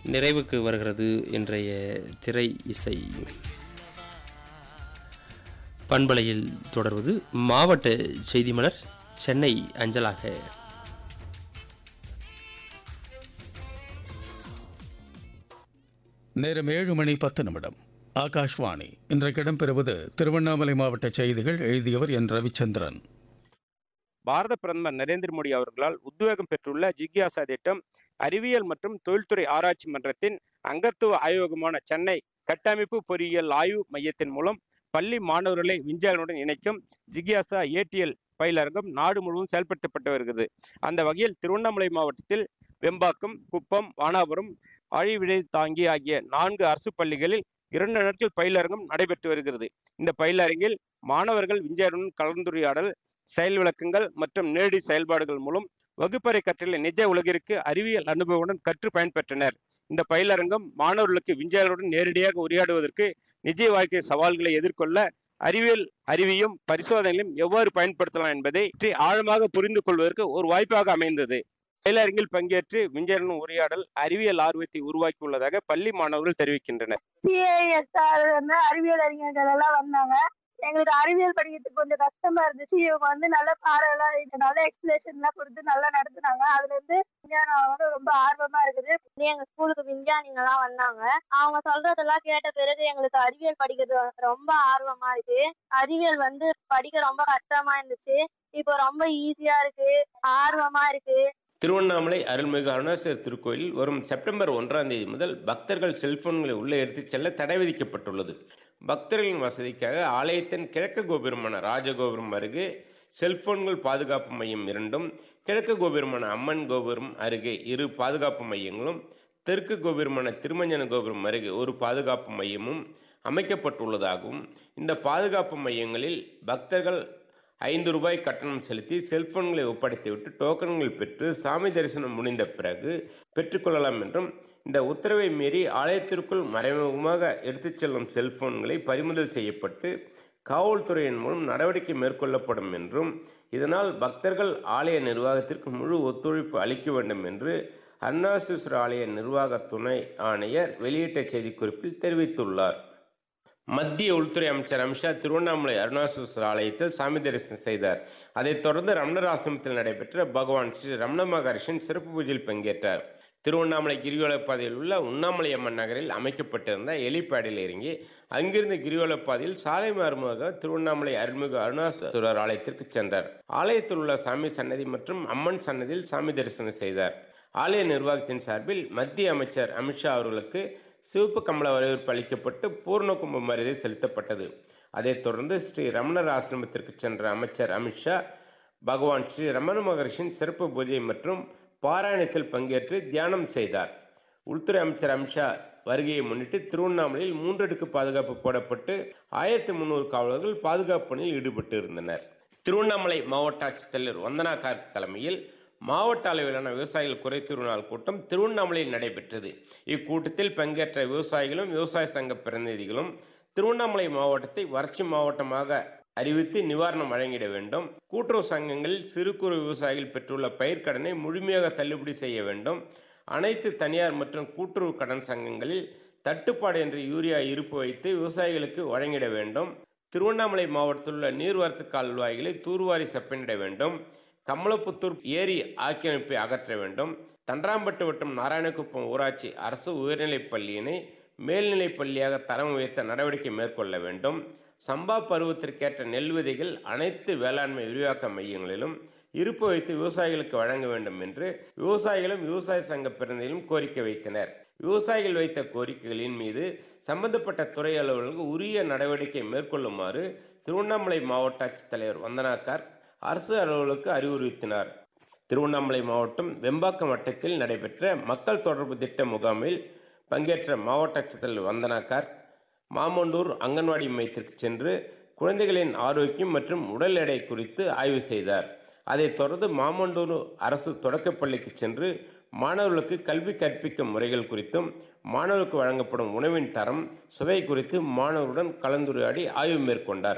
நிறைவுக்கு வருகிறது இன்றைய திரை இசை பண்பலையில் தொடர்வது மாவட்ட செய்தி மலர் சென்னை அஞ்சலாக நேரம் ஏழு மணி பத்து நிமிடம் ஆகாஷ்வாணி இன்றைக்கு இடம்பெறுவது திருவண்ணாமலை மாவட்ட செய்திகள் எழுதியவர் என் ரவிச்சந்திரன் பாரத பிரதமர் நரேந்திர மோடி அவர்களால் உத்வேகம் பெற்றுள்ள ஜிக்யாசா திட்டம் அறிவியல் மற்றும் தொழில்துறை ஆராய்ச்சி மன்றத்தின் அங்கத்துவ ஆய்வகமான சென்னை கட்டமைப்பு பொறியியல் ஆய்வு மையத்தின் மூலம் பள்ளி மாணவர்களை விஞ்ஞானியுடன் இணைக்கும் ஜிக்யாசா ஏடிஎல் பயிலரங்கம் நாடு முழுவதும் செயல்படுத்தப்பட்டு வருகிறது அந்த வகையில் திருவண்ணாமலை மாவட்டத்தில் வெம்பாக்கம் குப்பம் வானாபுரம் ஆழிவிடை தாங்கி ஆகிய நான்கு அரசு பள்ளிகளில் இரண்டு நாட்கள் பயிலரங்கம் நடைபெற்று வருகிறது இந்த பயிலரங்கில் மாணவர்கள் விஞ்ஞானியுடன் கலந்துரையாடல் செயல் விளக்கங்கள் மற்றும் நேரடி செயல்பாடுகள் மூலம் வகுப்பறை கற்றலை நிஜ உலகிற்கு அறிவியல் அனுபவத்துடன் கற்று பயன்பெற்றனர் இந்த பயிலரங்கம் மாணவர்களுக்கு விஞ்ஞானிகளுடன் நேரடியாக உரையாடுவதற்கு நிஜ வாழ்க்கை சவால்களை எதிர்கொள்ள அறிவியல் அறிவியும் பரிசோதனைகளையும் எவ்வாறு பயன்படுத்தலாம் என்பதை பற்றி ஆழமாக புரிந்து கொள்வதற்கு ஒரு வாய்ப்பாக அமைந்தது பயிலரங்கில் பங்கேற்று விஞ்ஞான உரையாடல் அறிவியல் ஆர்வத்தை உருவாக்கியுள்ளதாக பள்ளி மாணவர்கள் தெரிவிக்கின்றனர் சிஏஎஸ்ஆர் வந்து அறிவியல் அறிஞர்கள் எல்லாம் வந்தாங்க எங்களுக்கு அறிவியல் படிக்கிறதுக்கு கொஞ்சம் கஷ்டமா இருந்துச்சு இவங்க வந்து நல்ல பாடம் எல்லாம் இது நல்ல எக்ஸ்பிளேஷன் எல்லாம் கொடுத்து நல்லா நடத்துனாங்க அதுல இருந்து விஞ்ஞானம் வந்து ரொம்ப ஆர்வமா இருக்குது எங்க ஸ்கூலுக்கு விஞ்ஞானிங்க எல்லாம் வந்தாங்க அவங்க சொல்றதெல்லாம் கேட்ட பிறகு எங்களுக்கு அறிவியல் படிக்கிறது ரொம்ப ஆர்வமா இருக்கு அறிவியல் வந்து படிக்க ரொம்ப கஷ்டமா இருந்துச்சு இப்போ ரொம்ப ஈஸியா இருக்கு ஆர்வமா இருக்கு திருவண்ணாமலை அருள்மிகு அருணாச்சலர் திருக்கோயிலில் வரும் செப்டம்பர் ஒன்றாம் தேதி முதல் பக்தர்கள் செல்போன்களை உள்ளே எடுத்துச் செல்ல தடை விதிக்கப்பட்டுள்ளது பக்தர்களின் வசதிக்காக ஆலயத்தின் கிழக்கு கோபுரமான ராஜகோபுரம் அருகே செல்போன்கள் பாதுகாப்பு மையம் இரண்டும் கிழக்கு கோபுரமான அம்மன் கோபுரம் அருகே இரு பாதுகாப்பு மையங்களும் தெற்கு கோபுரமான திருமஞ்சன கோபுரம் அருகே ஒரு பாதுகாப்பு மையமும் அமைக்கப்பட்டுள்ளதாகவும் இந்த பாதுகாப்பு மையங்களில் பக்தர்கள் ஐந்து ரூபாய் கட்டணம் செலுத்தி செல்போன்களை ஒப்படைத்துவிட்டு டோக்கன்கள் பெற்று சாமி தரிசனம் முடிந்த பிறகு பெற்றுக்கொள்ளலாம் என்றும் இந்த உத்தரவை மீறி ஆலயத்திற்குள் மறைமுகமாக எடுத்துச் செல்லும் செல்போன்களை பறிமுதல் செய்யப்பட்டு காவல்துறையின் மூலம் நடவடிக்கை மேற்கொள்ளப்படும் என்றும் இதனால் பக்தர்கள் ஆலய நிர்வாகத்திற்கு முழு ஒத்துழைப்பு அளிக்க வேண்டும் என்று அருணாசேஸ்வர ஆலய நிர்வாக துணை ஆணையர் வெளியிட்ட செய்திக்குறிப்பில் தெரிவித்துள்ளார் மத்திய உள்துறை அமைச்சர் அமித்ஷா திருவண்ணாமலை அருணாசலேஸ்வரர் ஆலயத்தில் சாமி தரிசனம் செய்தார் அதைத் தொடர்ந்து ரமணர் ஆசிரமத்தில் நடைபெற்ற பகவான் ஸ்ரீ ரமண மகர்ஷின் சிறப்பு பூஜையில் பங்கேற்றார் திருவண்ணாமலை கிரிவல பாதையில் உள்ள உண்ணாமலை அம்மன் நகரில் அமைக்கப்பட்டிருந்த எலிப்பேடில் இறங்கி அங்கிருந்த கிரிவல பாதையில் சாலை மாறுமுக திருவண்ணாமலை அருள்மிகு அருணாசலேஸ்வரர் ஆலயத்திற்கு சென்றார் ஆலயத்தில் உள்ள சாமி சன்னதி மற்றும் அம்மன் சன்னதியில் சாமி தரிசனம் செய்தார் ஆலய நிர்வாகத்தின் சார்பில் மத்திய அமைச்சர் அமித்ஷா அவர்களுக்கு சிவப்பு கமல வரவேற்பு அளிக்கப்பட்டு பூர்ண கும்ப மரியாதை செலுத்தப்பட்டது அதைத் தொடர்ந்து ஸ்ரீ ரமணர் ஆசிரமத்திற்கு சென்ற அமைச்சர் அமித்ஷா பகவான் ஸ்ரீ ரமண மகர்ஷின் சிறப்பு பூஜை மற்றும் பாராயணத்தில் பங்கேற்று தியானம் செய்தார் உள்துறை அமைச்சர் அமித்ஷா வருகையை முன்னிட்டு திருவண்ணாமலையில் மூன்றடுக்கு பாதுகாப்பு போடப்பட்டு ஆயிரத்தி முன்னூறு காவலர்கள் பாதுகாப்பு பணியில் ஈடுபட்டு இருந்தனர் திருவண்ணாமலை மாவட்ட ஆட்சித்தலைவர் வந்தனா கார்க் தலைமையில் மாவட்ட அளவிலான விவசாயிகள் குறைதீர்வு நாள் கூட்டம் திருவண்ணாமலையில் நடைபெற்றது இக்கூட்டத்தில் பங்கேற்ற விவசாயிகளும் விவசாய சங்க பிரதிநிதிகளும் திருவண்ணாமலை மாவட்டத்தை வறட்சி மாவட்டமாக அறிவித்து நிவாரணம் வழங்கிட வேண்டும் கூட்டுறவு சங்கங்களில் சிறு குறு விவசாயிகள் பெற்றுள்ள பயிர்க்கடனை முழுமையாக தள்ளுபடி செய்ய வேண்டும் அனைத்து தனியார் மற்றும் கூட்டுறவு கடன் சங்கங்களில் தட்டுப்பாடு என்று யூரியா இருப்பு வைத்து விவசாயிகளுக்கு வழங்கிட வேண்டும் திருவண்ணாமலை மாவட்டத்தில் உள்ள நீர்வரத்து கால்வாய்களை தூர்வாரி செப்பனிட வேண்டும் கமலப்புத்தூர் ஏரி ஆக்கிரமிப்பை அகற்ற வேண்டும் தண்டராம்பட்டு வட்டம் நாராயணகுப்பம் ஊராட்சி அரசு உயர்நிலைப் பள்ளியினை மேல்நிலைப் பள்ளியாக தரம் உயர்த்த நடவடிக்கை மேற்கொள்ள வேண்டும் சம்பா பருவத்திற்கேற்ற நெல் விதைகள் அனைத்து வேளாண்மை விரிவாக்க மையங்களிலும் இருப்பு வைத்து விவசாயிகளுக்கு வழங்க வேண்டும் என்று விவசாயிகளும் விவசாய சங்க பிரதிநிதிகளும் கோரிக்கை வைத்தனர் விவசாயிகள் வைத்த கோரிக்கைகளின் மீது சம்பந்தப்பட்ட துறை அலுவலர்கள் உரிய நடவடிக்கை மேற்கொள்ளுமாறு திருவண்ணாமலை மாவட்ட ஆட்சித்தலைவர் வந்தனா கார்க் அரசு அலுவலருக்கு அறிவுறுத்தினார் திருவண்ணாமலை மாவட்டம் வெம்பாக்கம் வட்டத்தில் நடைபெற்ற மக்கள் தொடர்பு திட்ட முகாமில் பங்கேற்ற மாவட்ட ஆட்சித்தலைவர் வந்தனா கார்க் மாமண்டூர் அங்கன்வாடி மையத்திற்கு சென்று குழந்தைகளின் ஆரோக்கியம் மற்றும் உடல் எடை குறித்து ஆய்வு செய்தார் அதைத் தொடர்ந்து மாமண்டூர் அரசு தொடக்கப்பள்ளிக்கு சென்று மாணவர்களுக்கு கல்வி கற்பிக்கும் முறைகள் குறித்தும் மாணவர்களுக்கு வழங்கப்படும் உணவின் தரம் சுவை குறித்து மாணவருடன் கலந்துரையாடி ஆய்வு மேற்கொண்டார்